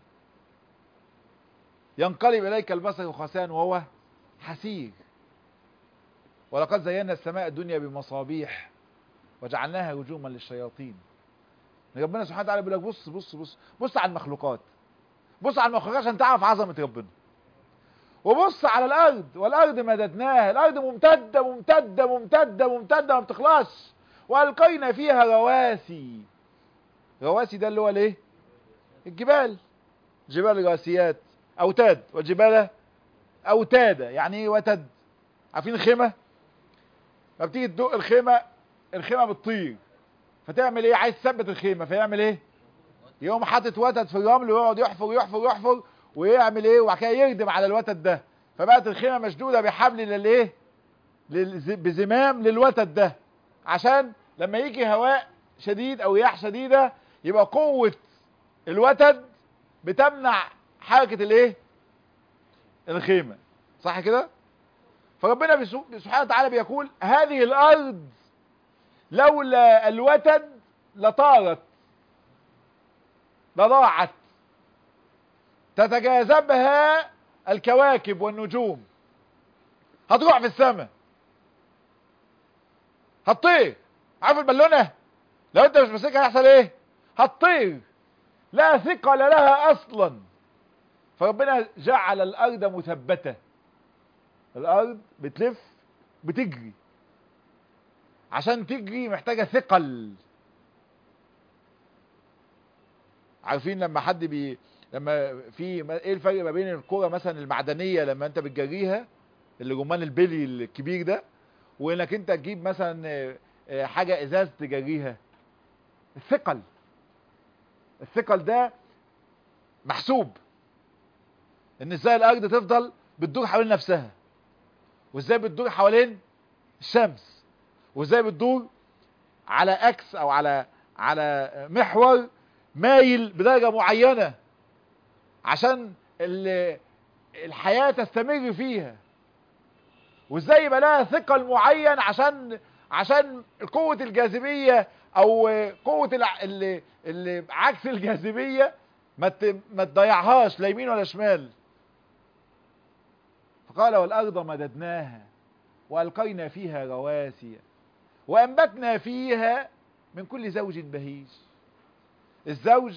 ينقلب اليك البصر خسان وهو حسير ولقد زينا السماء الدنيا بمصابيح وجعلناها رجوما للشياطين ربنا سبحانه وتعالى بيقول لك بص بص بص بص على المخلوقات بص على المخلوقات عشان تعرف عظمة ربنا وبص على الارض والارض مددناها الارض ممتدة ممتدة ممتدة ممتدة ما بتخلصش والقينا فيها رواسي رواسي ده اللي هو الايه الجبال جبال راسيات اوتاد والجبال اوتادا يعني ايه وتد عارفين الخيمة ما بتيجي تدق الخيمة الخيمة بتطير فتعمل ايه عايز تثبت الخيمة فيعمل ايه يقوم حاطط وتد في الرمل ويقعد يحفر يحفر يحفر ويعمل ايه وبعد كده يردم على الوتد ده فبقت الخيمه مشدوده بحبل للايه بزمام للوتد ده عشان لما يجي هواء شديد او رياح شديده يبقى قوه الوتد بتمنع حركه الايه الخيمه صح كده فربنا سبحانه وتعالى بيقول هذه الارض لولا الوتد لطارت لضاعت تتجاذبها الكواكب والنجوم هتروح في السماء هتطير عارف البالونه لو انت مش ماسكها هيحصل ايه هتطير لا ثقل لها اصلا فربنا جعل الارض مثبته الارض بتلف بتجري عشان تجري محتاجه ثقل عارفين لما حد بي لما في ايه الفرق ما بين الكرة مثلا المعدنية لما انت بتجريها اللي جمان البلي الكبير ده وانك انت تجيب مثلا حاجة ازاز تجريها الثقل الثقل ده محسوب ان ازاي الارض تفضل بتدور حوالين نفسها وازاي بتدور حوالين الشمس وازاي بتدور على اكس او على على محور مايل بدرجة معينة عشان الحياة تستمر فيها وازاي يبقى لها ثقل معين عشان عشان قوة الجاذبية او قوة اللي, اللي عكس الجاذبية ما ما تضيعهاش لا يمين ولا شمال فقال والارض مددناها والقينا فيها رواسي وانبتنا فيها من كل زوج بهيج الزوج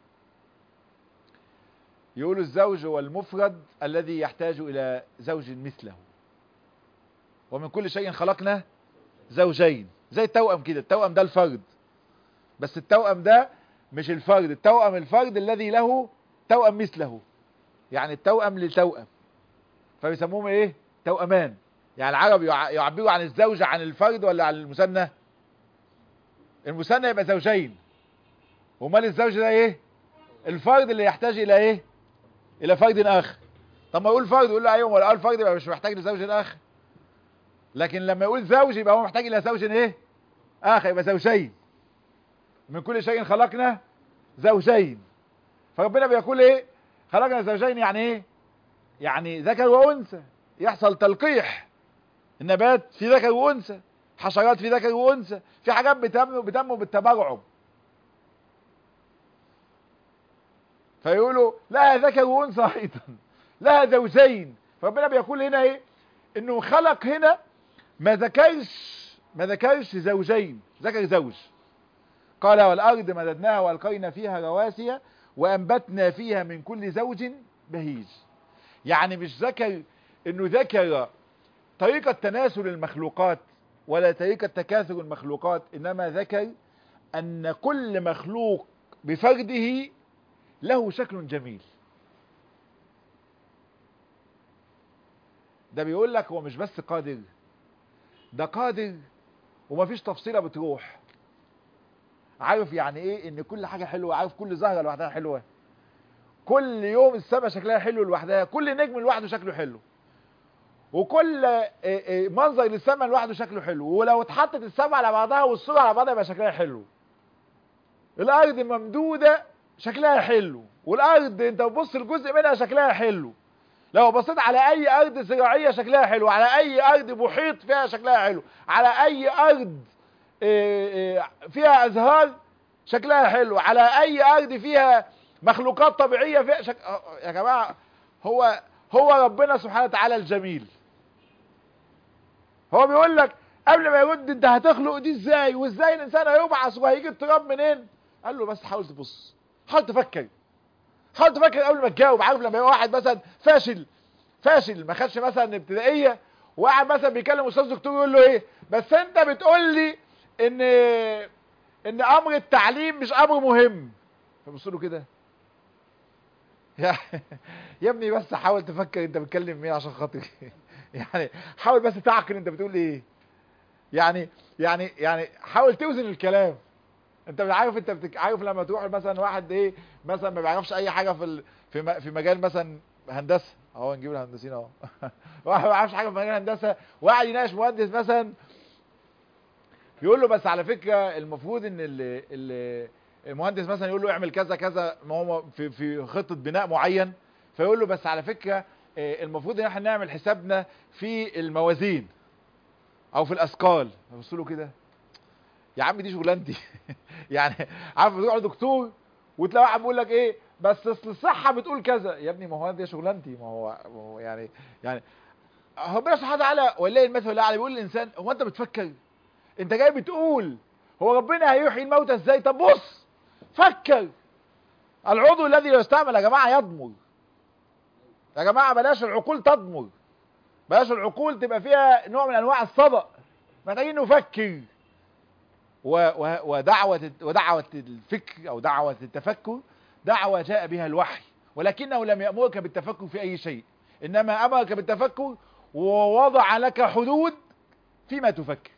يقولوا الزوج هو المفرد الذي يحتاج إلى زوج مثله ومن كل شيء خلقنا زوجين زي التوأم كده التوأم ده الفرد بس التوأم ده مش الفرد التوأم الفرد الذي له توأم مثله يعني التوأم للتوأم فبيسموهم ايه توأمان يعني العرب يع- يعبروا عن الزوجة عن الفرد ولا عن المثنى المثنى يبقى زوجين ومال الزوج ده ايه الفرد اللي يحتاج الى ايه الى فرد اخر طب ما يقول فرد يقول له ايوه ولا قال فرد يبقى مش محتاج لزوج اخر لكن لما يقول زوج يبقى هو محتاج الى زوج ايه اخر يبقى زوجين من كل شيء خلقنا زوجين فربنا بيقول ايه خلقنا زوجين يعني ايه يعني ذكر وانثى يحصل تلقيح النبات في ذكر وانثى حشرات في ذكر وانثى في حاجات بتنمو بتنمو بالتبرعم فيقولوا لها ذكر وانثى ايضا لها زوجين فربنا بيقول هنا ايه انه خلق هنا ما ذكرش ما ذكرش زوجين ذكر زوج قال والارض مددناها والقينا فيها رواسي وانبتنا فيها من كل زوج بهيج يعني مش ذكر انه ذكر طريقة تناسل المخلوقات ولا طريقة تكاثر المخلوقات انما ذكر ان كل مخلوق بفرده له شكل جميل ده بيقول لك هو مش بس قادر ده قادر ومفيش تفصيلة بتروح عارف يعني ايه ان كل حاجة حلوة عارف كل زهرة لوحدها حلوة كل يوم السماء شكلها حلو لوحدها كل نجم لوحده شكله حلو وكل آه، آه، منظر للسماء لوحده شكله حلو ولو اتحطت السماء على بعضها والصورة على بعضها يبقى شكلها حلو الارض ممدودة شكلها حلو والارض انت بتبص لجزء منها شكلها حلو لو بصيت على اي ارض زراعية شكلها حلو على اي ارض محيط فيها شكلها حلو على اي ارض آه، آه، فيها ازهار شكلها حلو على اي ارض فيها مخلوقات طبيعية فيها شك... آه، يا جماعة هو هو ربنا سبحانه وتعالى الجميل هو بيقول لك قبل ما يرد انت هتخلق دي ازاي وازاي الانسان هيبعث وهيجي التراب منين قال له بس حاول تبص حاول تفكر حاول تفكر قبل ما تجاوب عارف لما يبقى واحد مثلا فاشل فاشل ما خدش مثلا ابتدائيه وقاعد مثلا بيكلم استاذ دكتور يقول له ايه بس انت بتقول لي ان ان امر التعليم مش امر مهم فبص له كده يا يا ابني بس حاول تفكر انت بتكلم مين عشان خاطري يعني حاول بس تعقل انت بتقول ايه يعني يعني يعني حاول توزن الكلام انت عارف انت بتك... عارف لما تروح مثلا واحد ايه مثلا ما بيعرفش اي حاجه في ال... في م... في مجال مثلا هندسه اهو نجيب الهندسيين اهو واحد ما بيعرفش حاجه في مجال هندسه وقاعد يناقش مهندس مثلا يقول له بس على فكره المفروض ان ال... ال... المهندس مثلا يقول له اعمل كذا كذا ما هو في في خطه بناء معين فيقول له بس على فكره اه، المفروض ان احنا نعمل حسابنا في الموازين او في الاثقال بص له كده يا عم دي شغلانتي يعني عارف بتروح لدكتور وتلاقي واحد بيقول لك ايه بس اصل الصحه بتقول كذا يا ابني ما هو دي شغلانتي ما هو, ما هو يعني يعني ربنا سبحانه وتعالى ولله المثل الاعلى بيقول للانسان هو انت بتفكر انت جاي بتقول هو ربنا هيحيي الموتى ازاي طب بص فكر العضو الذي لا يستعمل يا جماعه يضمر يا جماعه بلاش العقول تضمر بلاش العقول تبقى فيها نوع من انواع الصدأ محتاجين نفكر و و ودعوة ودعوة الفكر او دعوة التفكر دعوة جاء بها الوحي ولكنه لم يأمرك بالتفكر في اي شيء انما امرك بالتفكر ووضع لك حدود فيما تفكر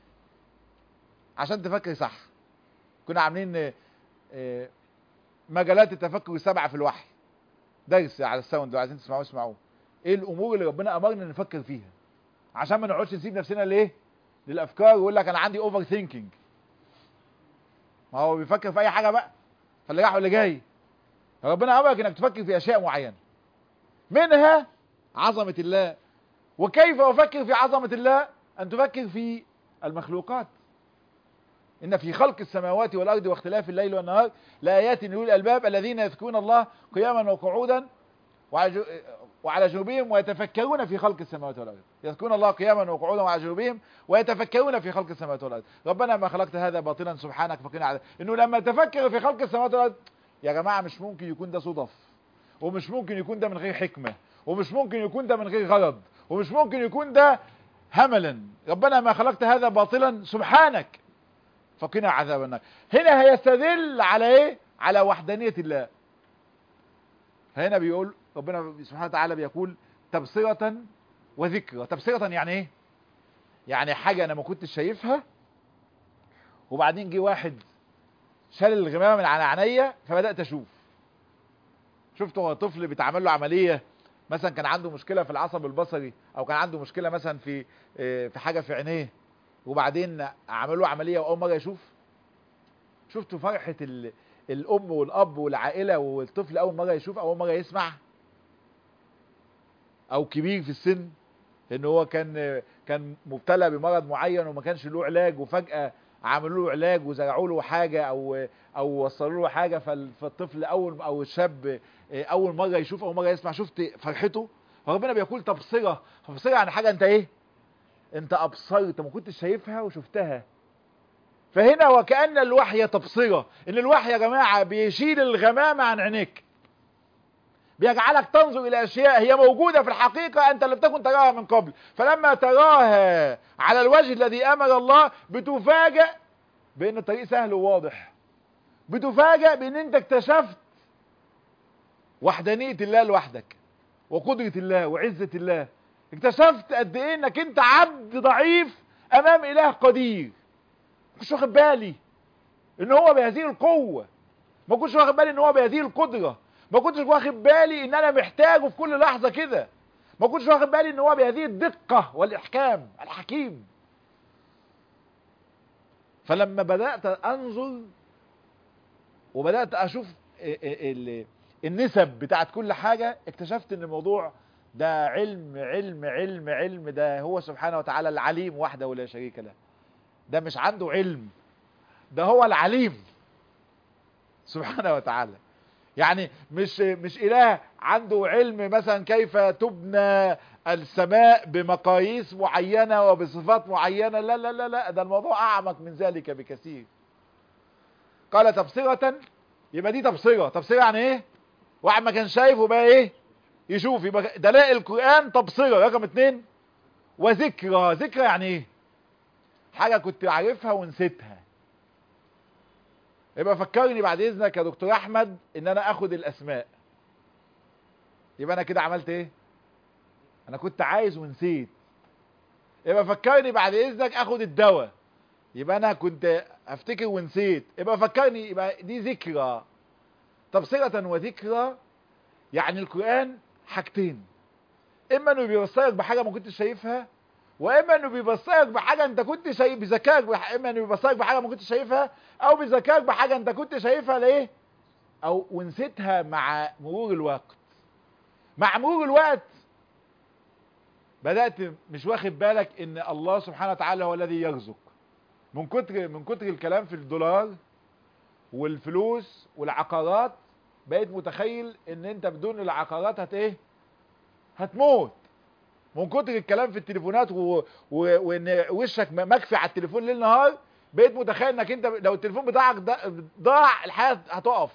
عشان تفكر صح كنا عاملين آه، آه، مجالات التفكر السبعة في الوحي درس على الساوند لو عايزين تسمعوه اسمعوه ايه الامور اللي ربنا امرنا نفكر فيها عشان ما نقعدش نسيب نفسنا لايه للافكار ويقول لك انا عندي اوفر ثينكينج ما هو بيفكر في اي حاجه بقى فاللي راح واللي جاي ربنا امرك انك تفكر في اشياء معينه منها عظمه الله وكيف افكر في عظمه الله ان تفكر في المخلوقات ان في خلق السماوات والارض واختلاف الليل والنهار لايات لاولي الالباب الذين يذكرون الله قياما وقعودا وعلى جو- وعلى جنوبهم ويتفكرون في خلق السماوات والارض يذكرون الله قياما وقعودا وعلى جنوبهم ويتفكرون في خلق السماوات والارض ربنا ما خلقت هذا باطلا سبحانك فقنا عذاب انه لما تفكر في خلق السماوات والارض يا جماعة مش ممكن يكون ده صدف ومش ممكن يكون ده من غير حكمة ومش ممكن يكون ده من غير غرض ومش ممكن يكون ده هملا ربنا ما خلقت هذا باطلا سبحانك فقنا عذاب النار هنا هيستدل على ايه على وحدانية الله هنا بيقول ربنا سبحانه وتعالى بيقول تبصرة وذكرى تبصرة يعني ايه يعني حاجة انا ما كنتش شايفها وبعدين جه واحد شال الغمامة من على عينيا فبدأت اشوف شفت هو طفل بيتعمل له عملية مثلا كان عنده مشكلة في العصب البصري او كان عنده مشكلة مثلا في في حاجة في عينيه وبعدين عملوا له عملية واول مرة يشوف شفتوا فرحة ال... الام والاب والعائلة والطفل اول مرة يشوف اول مرة يسمع او كبير في السن ان هو كان كان مبتلى بمرض معين وما كانش له علاج وفجأة عملوا له علاج وزرعوا له حاجة او او وصلوا له حاجة فالطفل اول او الشاب اول مرة يشوف اول مرة يسمع شفت فرحته فربنا بيقول تبصرة تبصرة يعني حاجة انت ايه انت ابصرت ما كنتش شايفها وشفتها فهنا وكأن الوحي تبصرة ان الوحي يا جماعة بيشيل الغمامة عن عينيك بيجعلك تنظر الى اشياء هي موجودة في الحقيقة انت لم تكن تراها من قبل فلما تراها على الوجه الذي امر الله بتفاجأ بان الطريق سهل وواضح بتفاجأ بان انت اكتشفت وحدانية الله لوحدك وقدرة الله وعزة الله اكتشفت قد ايه انك انت عبد ضعيف امام اله قدير مش واخد بالي ان هو بهذه القوة ما كنتش واخد بالي ان هو بهذه القدرة ما كنتش واخد بالي ان انا محتاجه في كل لحظة كده ما كنتش واخد بالي ان هو بهذه الدقة والاحكام الحكيم فلما بدأت انظر وبدأت اشوف النسب بتاعت كل حاجة اكتشفت ان الموضوع ده علم علم علم علم ده هو سبحانه وتعالى العليم وحده ولا شريك له ده مش عنده علم ده هو العليم سبحانه وتعالى يعني مش مش اله عنده علم مثلا كيف تبنى السماء بمقاييس معينة وبصفات معينة لا لا لا لا ده الموضوع اعمق من ذلك بكثير قال تبصرة يبقى دي تبصرة تبصرة يعني ايه واحد ما كان شايف وبقى ايه يشوف يبقى دلائل القرآن تبصرة رقم اتنين وذكرى ذكرى يعني ايه حاجة كنت عارفها ونسيتها يبقى فكرني بعد اذنك يا دكتور احمد ان انا اخد الاسماء يبقى انا كده عملت ايه انا كنت عايز ونسيت يبقى فكرني بعد اذنك اخد الدواء يبقى انا كنت افتكر ونسيت يبقى فكرني يبقى دي ذكرى تبصرة وذكرى يعني القرآن حاجتين اما انه بيبصرك بحاجة ما كنتش شايفها واما انه بيبصرك بحاجة انت كنت شايف بذكائك بح... اما انه بيبصرك بحاجة ما كنتش شايفها او بذكائك بحاجة انت كنت شايفها ليه او ونسيتها مع مرور الوقت مع مرور الوقت بدأت مش واخد بالك ان الله سبحانه وتعالى هو الذي يرزق من كتر من كتر الكلام في الدولار والفلوس والعقارات بقيت متخيل ان انت بدون العقارات هت ايه هتموت من كتر الكلام في التليفونات و... و... وان وشك مكفي على التليفون ليل نهار بقيت متخيل انك انت لو التليفون بتاعك ضاع الحياة هتقف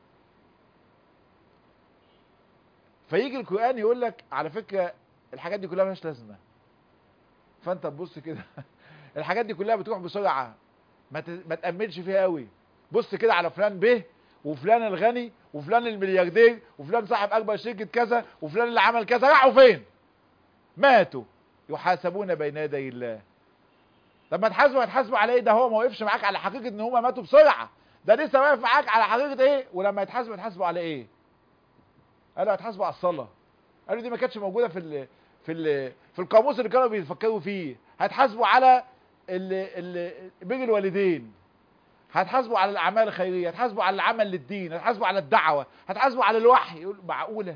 فيجي القرآن يقول لك على فكرة الحاجات دي كلها ملهاش لازمة فانت تبص كده الحاجات دي كلها بتروح بسرعة ما, ت... ما تأملش فيها قوي بص كده على فلان به وفلان الغني وفلان الملياردير وفلان صاحب اكبر شركة كذا وفلان اللي عمل كذا راحوا فين ماتوا يحاسبون بين يدي الله طب ما تحاسبوا هتحاسبوا على ايه ده هو ما وقفش معاك على حقيقة ان هم ماتوا بسرعة ده لسه واقف معاك على حقيقة ايه ولما يتحاسبوا يتحاسبوا على ايه قالوا هتحاسبوا على الصلاة قالوا دي ما كانتش موجودة في ال في ال في القاموس اللي كانوا بيفكروا فيه هتحاسبوا على بر الوالدين هتحاسبوا على الاعمال الخيريه هتحاسبوا على العمل للدين هتحاسبوا على الدعوه هتحاسبوا على الوحي يقول معقوله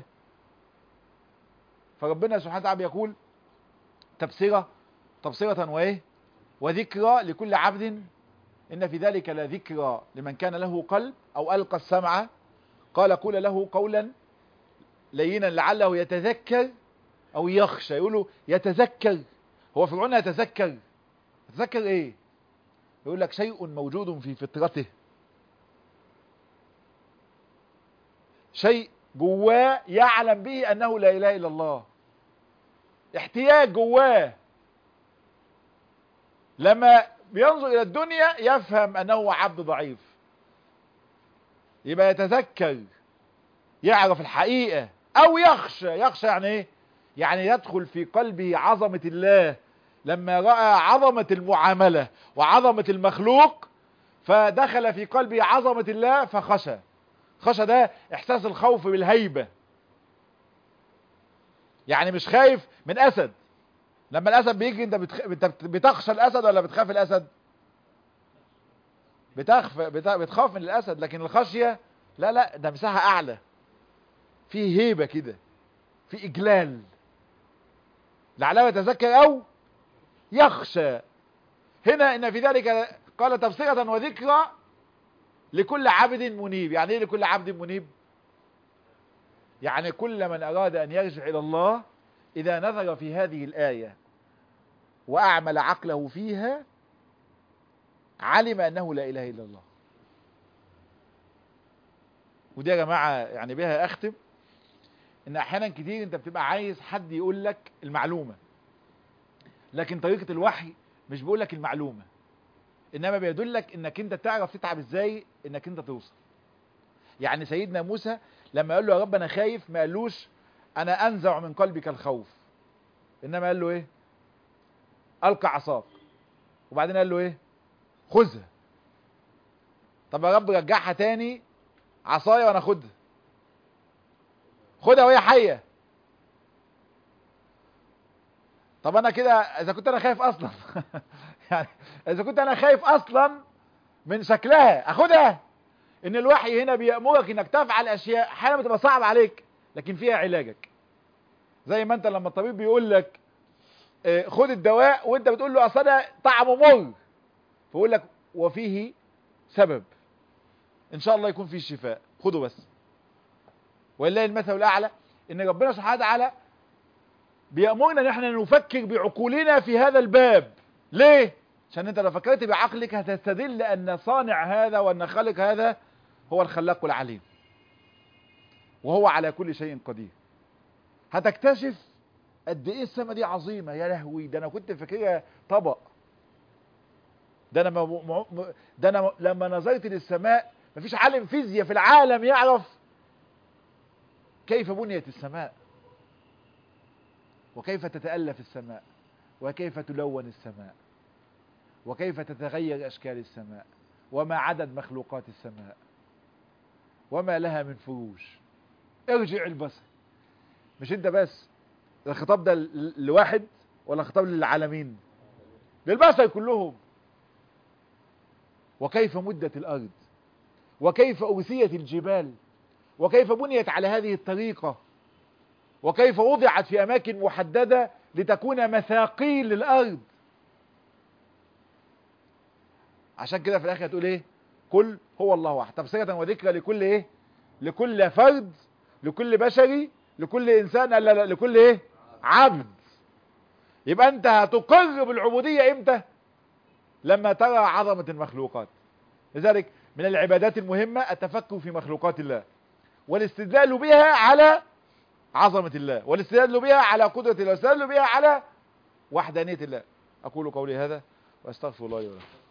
فربنا سبحانه وتعالى بيقول تبصره تبصره وايه وذكرى لكل عبد ان في ذلك لذكرى لمن كان له قلب او القى السمع قال قول له قولا لينا لعله يتذكر او يخشى يقولوا يتذكر هو فرعون يتذكر يتذكر ايه يقول لك شيء موجود في فطرته شيء جواه يعلم به انه لا اله الا الله احتياج جواه لما بينظر الى الدنيا يفهم انه عبد ضعيف يبقى يتذكر يعرف الحقيقة او يخشى يخشى يعني ايه يعني يدخل في قلبه عظمة الله لما رأى عظمة المعاملة وعظمة المخلوق فدخل في قلبه عظمة الله فخشى خشى ده احساس الخوف بالهيبة يعني مش خايف من اسد لما الاسد بيجي انت بتخ... انت بتخشى الاسد ولا بتخاف الاسد بتخف بت... بتخاف من الاسد لكن الخشية لا لا ده مساحة اعلى في هيبة كده في اجلال لعله يتذكر او يخشى هنا ان في ذلك قال تبصرة وذكرى لكل عبد منيب يعني ايه لكل عبد منيب يعني كل من اراد ان يرجع الى الله اذا نظر في هذه الاية واعمل عقله فيها علم انه لا اله الا الله ودي يا جماعة يعني بها اختم ان احيانا كتير انت بتبقى عايز حد يقول لك المعلومة لكن طريقة الوحي مش بيقول لك المعلومة انما بيدلك انك انت تعرف تتعب ازاي انك انت توصل يعني سيدنا موسى لما قال له يا رب انا خايف ما قالوش انا انزع من قلبك الخوف انما قال له ايه القى عصاك وبعدين قال له ايه خذها طب يا رب رجعها تاني عصايا وانا خدها خدها وهي حيه طب انا كده اذا كنت انا خايف اصلا يعني اذا كنت انا خايف اصلا من شكلها اخدها ان الوحي هنا بيأمرك انك تفعل اشياء احيانا بتبقى صعب عليك لكن فيها علاجك زي ما انت لما الطبيب بيقول لك اه خد الدواء وانت بتقول له اصل ده طعمه مر فيقول لك وفيه سبب ان شاء الله يكون فيه شفاء خده بس ولله المثل الاعلى ان ربنا سبحانه وتعالى بيأمرنا ان احنا نفكر بعقولنا في هذا الباب ليه عشان انت لو فكرت بعقلك هتستدل ان صانع هذا وان خالق هذا هو الخلاق العليم وهو على كل شيء قدير هتكتشف قد ايه السما دي عظيمه يا لهوي ده انا كنت فاكرها طبق ده انا م... م... ده انا لما نظرت للسماء مفيش عالم فيزياء في العالم يعرف كيف بنيت السماء وكيف تتألف السماء وكيف تلون السماء وكيف تتغير أشكال السماء وما عدد مخلوقات السماء وما لها من فروج ارجع البصر مش انت بس الخطاب ده لواحد ولا خطاب للعالمين للبشر كلهم وكيف مدت الأرض وكيف أوثيت الجبال وكيف بنيت على هذه الطريقة وكيف وضعت في أماكن محددة لتكون مثاقيل للأرض عشان كده في الآخر هتقول إيه كل هو الله أحد تبصرة وذكرى لكل إيه لكل فرد لكل بشري لكل إنسان لا لا لكل إيه عبد يبقى أنت هتقر بالعبودية إمتى لما ترى عظمة المخلوقات لذلك من العبادات المهمة التفكر في مخلوقات الله والاستدلال بها على عظمة الله والاستدلال بها على قدرة الله والاستدلال بها على وحدانية الله أقول قولي هذا وأستغفر الله لي ولكم